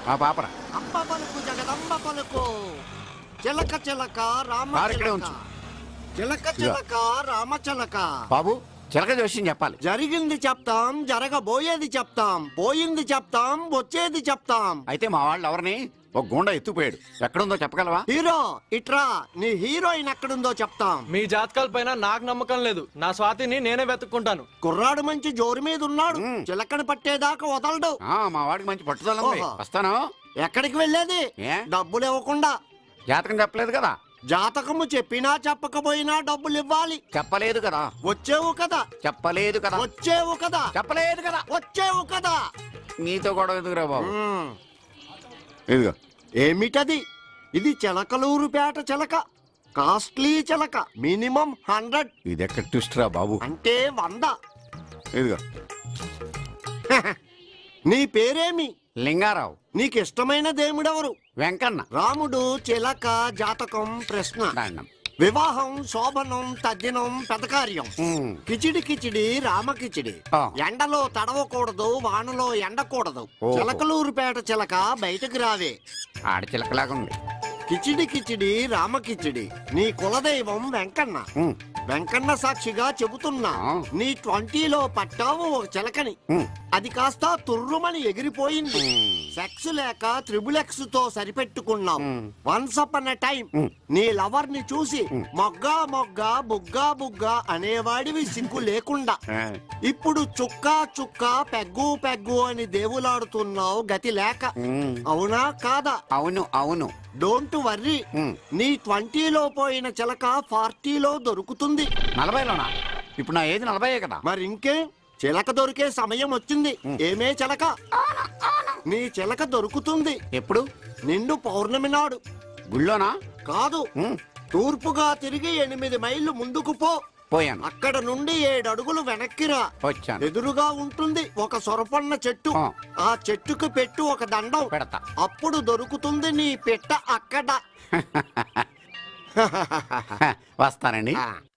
మా పాపరా అమ్మ పలుకు జగదంబ పలుకు చిలక చిలక రామ కారు ఇక్కడే చిలక ఉంచు. చిలక చిలక రామ చిలక బాబు చిలక జోష్యం చెప్పాలి జరిగింది చెప్తాం జరగబోయేది చెప్తాం పోయింది చెప్తాం వచ్చేది చెప్తాం అయితే మా వాళ్ళు ఎవరిని ఒక గుండా ఎత్తుపోయాడు ఎక్కడుందో చెప్పగలవా హీరో ఇట్రా నీ హీరోయిన్ ఎక్కడుందో చెప్తాం మీ జాతకాల పైన నాకు నమ్మకం లేదు నా స్వాతిని నేనే వెతుక్కుంటాను కుర్రాడు మంచి జోరు మీద ఉన్నాడు మ్. చిలకని పట్టేదాకా వదలడు ఆ, మా వాడికి మంచి పట్టుదల ఉంది ఓహో. వస్తాను ఎక్కడికి వెళ్ళేది ఏ? డబ్బులు ఇవ్వకుండా జాతకం చెప్పలేదు కదా జాతకము చెప్పినా చెప్పకపోయినా డబ్బులు ఇవ్వాలి చెప్పలేదు కదా వచ్చేవు కదా చెప్పలేదు కదా వచ్చేవు కదా చెప్పలేదు కదా వచ్చేవు కదా నీతో గొడవ ఎదుగురా బాబు మ్. ఇదిగో ఏమిటది ఇది చిలకలూరుపేట చిలక కాస్ట్లీ చిలక మినిమం హండ్రెడ్ ఇది ఎక్కడ ట్విస్ట్ రా బాబు అంటే వంద ఇదిగో నీ పేరేమి లింగారావు నీకు ఇష్టమైన దేవుడెవరు వెంకన్న రాముడు చిలక జాతకం ప్రశ్న దండం వివాహం శోభనం తద్దినం పెదకార్యం ఉమ్. కిచిడి కిచిడి రామ కిచిడి ఆ. ఎండలో తడవకూడదు వానలో ఎండకూడదు ఓహో. చిలకలూరుపేట చిలక బయటకు రావే ఆడ చిలకలాగా ఉంది కిచిడి కిచిడి రామ కిచిడి నీ కులదైవం వెంకన్న ఉమ్. వెంకన్న సాక్షిగా చెబుతున్నా ఆ. నీ ట్వంటీలో పట్టావు ఒక చిలకని ఉమ్. అది కాస్త తుర్రుమని ఎగిరిపోయింది ఉమ్. సెక్స్ లేక త్రిబుల్ ఎక్స్ తో సరిపెట్టుకున్నావు um. Once upon time um. నీ లవర్ ని చూసి మొగ్గా మొగ్గా బుగ్గా బుగ్గా అనేవాడివి సిగ్గు లేకుండా ఆ, ఇప్పుడు చుక్క చుక్క పెగ్గు పెగ్గు అని దేవులాడుతున్నావు గతి లేక ఉమ్. అవునా కాదా అవును అవును డోంట్ వర్రీ ఉమ్. నీ ట్వంటీలో పోయిన చిలక ఫార్టీలో దొరుకుతుంది నలభైలోనా ఇప్పుడు నా ఏది నలభై కదా మరి ఇంకే చిలక దొరికే సమయం వచ్చింది ఏమే చిలక నీ చిలక దొరుకుతుంది ఎప్పుడు నిండు పౌర్ణమి నాడు గుళ్ళోనా కాదు ఉమ్. తూర్పుగా తిరిగి ఎనిమిది మైళ్ళు ముందుకు పో పోయాను అక్కడ నుండి ఏడు అడుగులు వెనక్కిరా వచ్చాను ఎదురుగా ఉంటుంది ఒక సొరపన్న చెట్టు ఆ. ఆ చెట్టుకు పెట్టు ఒక దండం పెడతా అప్పుడు దొరుకుతుంది నీ పెట్ట అక్కడ వస్తానండి ఆ.